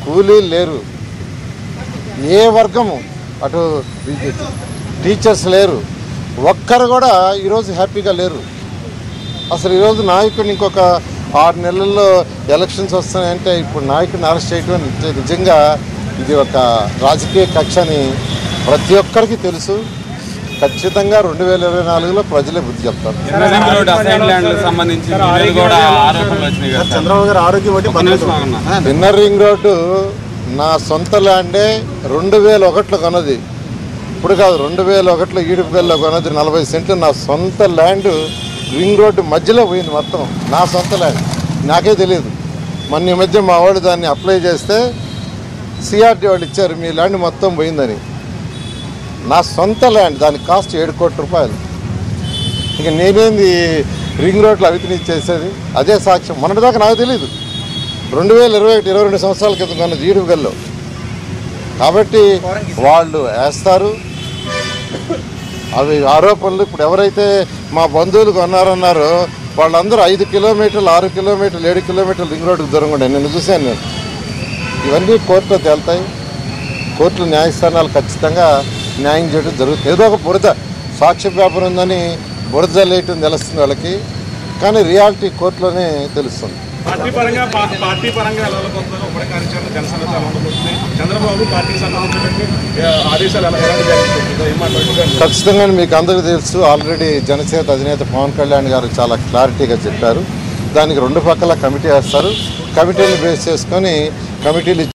కూలీలు లేరు ఏ వర్గము అటు టీచర్స్ లేరు ఒక్కరు కూడా ఈరోజు హ్యాపీగా లేరు అసలు ఈరోజు నాయకుడిని ఇంకొక ఆరు నెలల్లో ఎలక్షన్స్ వస్తున్నాయంటే ఇప్పుడు నాయకుడిని అరెస్ట్ చేయడం నిజ- నిజంగా ఇది ఒక రాజకీయ కక్ష అని ప్రతి ఒక్కరికి తెలుసు ఖచ్చితంగా రెండు వేల ఇరవై నాలుగులో ప్రజలే బుద్ధి చెప్తారు ఎన్ఆర్ఎం రోడ్ అసైన్ ల్యాండ్లకు సంబంధించి మీ మీద కూడా ఆరోపణలు వచ్చినాయి కదా సార్. చంద్రబాబు గారు ఆరోగ్యం బట్టి ఒక్క నిమిషం ఆగన్నా. ఇన్నర్ రింగ్ రోడ్డు నా సొంత ల్యాండే రెండు వేల ఒకటిలో కొన్నది ఇప్పుడు కాదు రెండు వేల ఒకటిలో ఈడుపుగల్లో కొన్నది నలభై సెంట్లు నా సొంత ల్యాండ్ రింగ్ రోడ్డు మధ్యలో పోయింది మొత్తం నా సొంత ల్యాండ్ నాకే తెలియదు మొన్న ఈ మధ్య మా వాళ్ళు దాన్ని అప్లై చేస్తే సిఆర్టీ వాళ్ళు ఇచ్చారు మీ ల్యాండ్ మొత్తం పోయిందని నా సొంత ల్యాండ్ దాని కాస్ట్ ఏడు కోట్ల రూపాయలు ఇక నేనేంది రింగ్ రోడ్లో అవితిని చేసేది అదే సాక్ష్యం మొన్నటిదాకా నాకు తెలియదు రెండు వేల ఇరవై ఒకటి ఇరవై రెండు సంవత్సరాల క్రితం కొన్న జీడిగల్లో కాబట్టి వాళ్ళు వేస్తారు అవి ఆరోపణలు ఇప్పుడు ఎవరైతే మా బంధువులు కొన్నారన్నారో వాళ్ళందరూ ఐదు కిలోమీటర్లు ఆరు కిలోమీటర్లు ఏడు కిలోమీటర్లు రింగ్ రోడ్డుకు దూరం కూడా నేను చూశాను నేను ఇవన్నీ కోర్టులో తేలుతాయి కోర్టులు న్యాయస్థానాలు ఖచ్చితంగా న్యాయం చేయడం జరుగుతుంది ఏదో ఒక బురద సాక్ష్య పేపర్ ఉందని బురద లేయటం తెలుస్తుంది వాళ్ళకి కానీ రియాలిటీ కోర్టులోనే తెలుస్తుంది పార్టీ పరంగా పా- పార్టీ పరంగా ఎలా వెళ్ళబోతున్నారు ఉమ్మడి కార్యాచరణ జనసేన ఎలా ఉండబోతుంది చంద్రబాబు పార్టీకి సంబంధించినటువంటి ఆ, ఆదేశాలు ఎలా ఎలాంటి జరుగుతుందో ఏం మాట్లాడుతున్నారు ఖచ్చితంగా మీకు అందరికీ తెలుసు ఆల్రెడీ జనసేన అధినేత పవన్ కళ్యాణ్ గారు చాలా క్లారిటీగా చెప్పారు దానికి రెండు పక్కల కమిటీ వేస్తారు కమిటీలు బేస్ చేసుకొని కమిటీలు